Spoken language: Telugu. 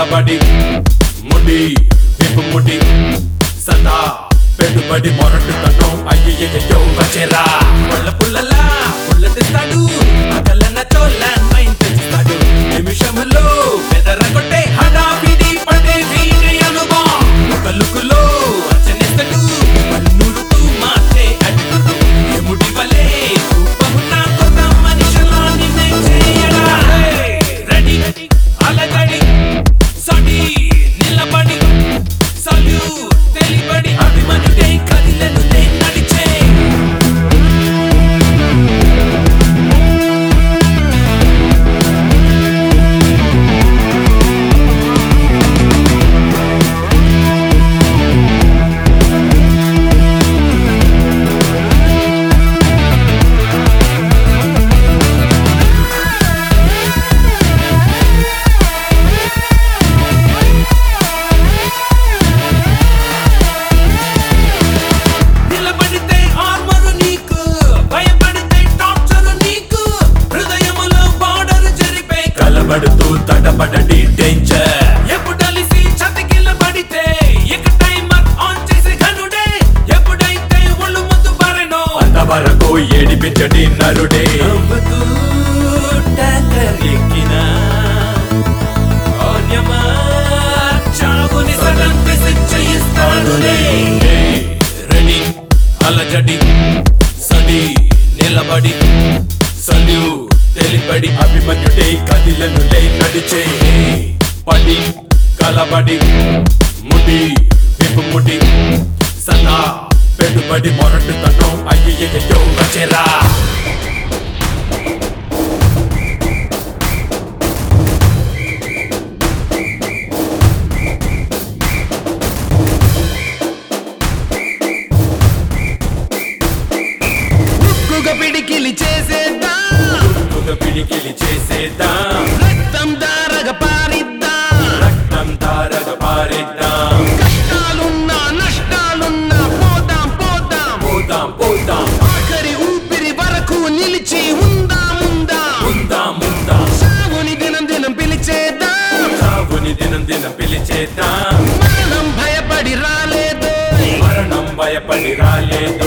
కలబడి ముడి విప్పు ముడి సదా పెట్టుబడి మొరటు తనం అయ్యయ్యో వచ్చేరా పుల్ల పుల్లలా పుల్ల తెస్తాడు పగలన్న చోళ్ళ మైండ్ తెస్తాడు నిమిషములో బెదరగొట్టే హడావిడి పడే వీడి అనుభవం కలుకులో అచ్చనిస్తాడు పన్నుడుతూ మాటే అడ్డుడు ఎముడి వలే రూపమున్న కొత్త మనిషిలో నిన్నే చేయడా రెడీ అలగడి సడి నిలబడి సల్యూట్ తెలిబడి అభిమన్యుడే కదిలను నడిచే నిలబడితే ఆర్మరు నీకు భయపడితే టార్చర్ నీకు హృదయములో బార్డర్ జరిపే కలబడుతూ తడబడడి డేంజర్ ఎప్పుడలిసి చతికిలబడితే ఇక టైమర్ ఆన్ చేసి ఘనుడే ఎప్పుడైతే ఒళ్ళు ముందు బారెనో అంతవరకు ఏడిపించడి నరుడే ఎక్కినా ఓన్యమా చావుని సగం విసిట్ చేయిస్తాడులే రెడీ అలజడి సడి నిలబడి సల్యూ తెలిపడి అభిమన్యుడే కదిలను లే నడిచే పడి కలబడి ముడి విప్పు ముడి సదా పెట్టుబడి మొరటు తనం అయ్యయ్యో వచ్చేరా ఉక్కుగా పిడికిలి చేసేద్దాం ఒక పిడికిలి చేసేద్దాం రక్తం దారగా పారిద్దాం రక్తం ధారగ పారేద్దాం కష్టాలున్నా నష్టాలున్నా పోదాం పోదాం పోదాం పోదాం ఆఖరి ఊపిరి వరకు నిలిచి ఉందాం ఉందాం ఉందాం ఉందాం సాగుని దినం దినం పిలిచేద్దాం చావుని దినం దినం పిలిచేద్దాం మరణం భయపడి రాలేదు మరణం భయపడి రాలేదు